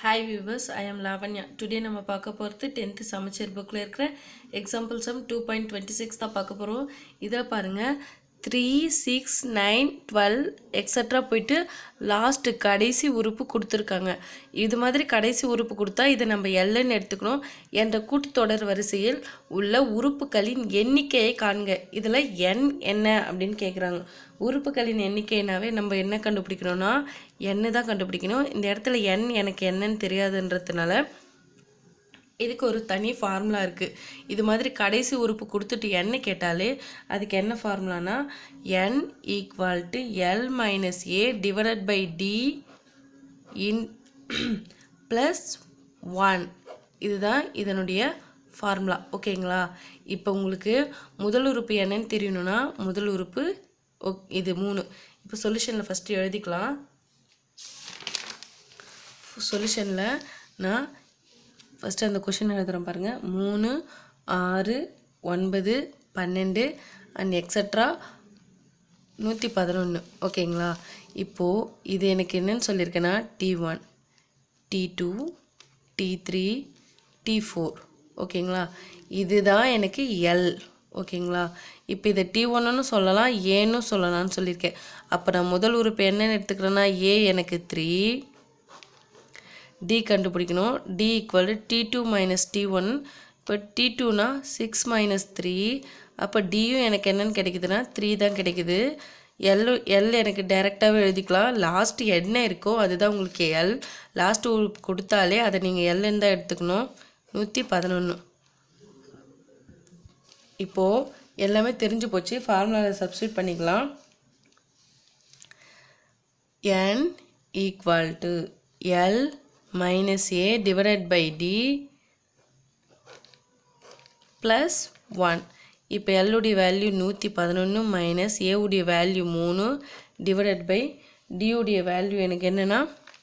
hi viewers I am Lavanya today நம்ம பார்க்க போகிறது டென்த்து சமச்சீர் புக்கில் இருக்கிற example sum two point twenty six தான் பார்க்க போகிறோம் இதில் பாருங்கள் three six nine twelve extra போயிட்டு லாஸ்ட்டு கடைசி உறுப்பு கொடுத்துருக்காங்க இது மாதிரி கடைசி உறுப்பு கொடுத்தா இதை நம்ம எல்லுன்னு எடுத்துக்கணும் என்ற கூட்டுத்தொடர் வரிசையில் உள்ள உறுப்புகளின் எண்ணிக்கையை காண்க இதில் எண் என்ன அப்படின்னு கேட்குறாங்க உறுப்புகளின் எண்ணிக்கைனாவே நம்ம என்ன கண்டுபிடிக்கணும்னா எண்ணு தான் கண்டுபிடிக்கணும் இந்த இடத்துல எண் எனக்கு என்னன்னு தெரியாதுன்றதுனால இதுக்கு ஒரு தனி ஃபார்முலா இருக்குது இது மாதிரி கடைசி உறுப்பு கொடுத்துட்டு என்ன கேட்டாலே அதுக்கு என்ன ஃபார்முலானா N equal to L minus A divided by D in plus one இதுதான் இதனுடைய ஃபார்முலா ஓகேங்களா இப்போ உங்களுக்கு முதல் உறுப்பு என்னன்னு தெரியணும்னா முதல் உறுப்பு ஓ இது மூணு இப்போ சொல்யூஷனில் ஃபஸ்ட்டு எழுதிக்கலாம் சொல்யூஷனில் நான் ஃபஸ்ட்டு அந்த கொஷின் எழுதுகிறேன் பாருங்கள் மூணு ஆறு ஒன்பது பன்னெண்டு அண்ட் எக்ஸட்ரா நூற்றி பதினொன்று ஓகேங்களா இப்போது இது எனக்கு என்னன்னு சொல்லியிருக்கேன்னா T one T two T three T four ஓகேங்களா இதுதான் எனக்கு எல் ஓகேங்களா இப்போ இதை டி ஒன்னு சொல்லலாம் ஏன்னு சொல்லலாம்னு சொல்லியிருக்கேன் அப்போ நான் முதல் உறுப்பு என்னன்னு எடுத்துக்கிறேன்னா ஏ எனக்கு த்ரீ டி கண்டுபிடிக்கணும் D equal T two minus T one இப்போ டி டூனா சிக்ஸ் மைனஸ் த்ரீ அப்போ டியும் எனக்கு என்னன்னு கிடைக்குதுன்னா த்ரீ தான் கிடைக்குது எல் எல் எனக்கு டைரெக்டாகவே எழுதிக்கலாம் லாஸ்ட் என்ன இருக்கோ அதுதான் உங்களுக்கு எல் லாஸ்ட் கொடுத்தாலே அதை நீங்கள் எல்லுன்னு தான் எடுத்துக்கணும் நூற்றி பதினொன்று இப்போது எல்லாமே தெரிஞ்சு போச்சு ஃபார்முலாவில் சப்ஸ்டியூட் பண்ணிக்கலாம் n equal to L minus A divided by D plus 1 இப்போ L உடைய வேல்யூ நூற்றி பதினொன்று மைனஸ் ஏ உடைய வேல்யூ மூணு டிவைடட் பை டி உடைய வேல்யூ எனக்கு என்னென்னா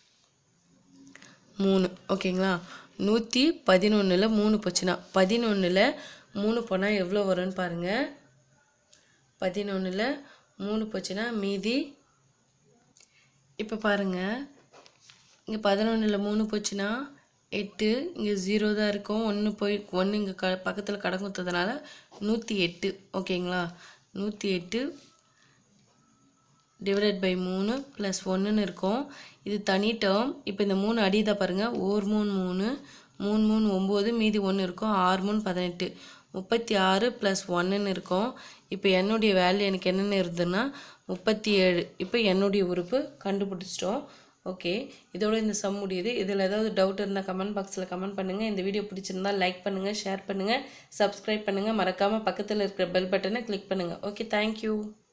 மூணு ஓகேங்களா நூற்றி பதினொன்றில் மூணு போச்சுன்னா பதினொன்றில் மூணு போனால் எவ்வளோ வரும்னு பாருங்கள் பதினொன்றில் மூணு போச்சுன்னா மீதி இப்போ பாருங்கள் இங்கே பதினொன்றில் மூணு போச்சுன்னா எட்டு இங்கே ஜீரோ தான் இருக்கும் ஒன்று போய் ஒன்று இங்கே க பக்கத்தில் கடன் கொடுத்ததுனால நூற்றி எட்டு ஓகேங்களா நூற்றி எட்டு டிவைடட் பை மூணு ப்ளஸ் ஒன்றுன்னு இருக்கும் இது தனி டேர்ம் இப்போ இந்த மூணு அடிதா பாருங்கள் ஓர் மூணு மூணு மூணு மூணு ஒம்பது மீதி ஒன்று இருக்கும் ஆறு மூணு பதினெட்டு முப்பத்தி ஆறு ப்ளஸ் ஒன்றுன்னு இருக்கும் இப்போ என்னுடைய வேல்யூ எனக்கு என்னென்ன இருந்ததுன்னா முப்பத்தி ஏழு இப்போ என்னுடைய உறுப்பு கண்டுபிடிச்சிட்டோம் ஓகே இதோட இந்த சம் முடியுது இதில் ஏதாவது டவுட் இருந்தால் கமெண்ட் பாக்ஸில் கமெண்ட் பண்ணுங்கள் இந்த வீடியோ பிடிச்சிருந்தா லைக் பண்ணுங்கள் ஷேர் பண்ணுங்கள் சப்ஸ்கிரைப் பண்ணுங்கள் மறக்காமல் பக்கத்தில் இருக்கிற பெல் பட்டனை கிளிக் பண்ணுங்கள் ஓகே தேங்க்யூ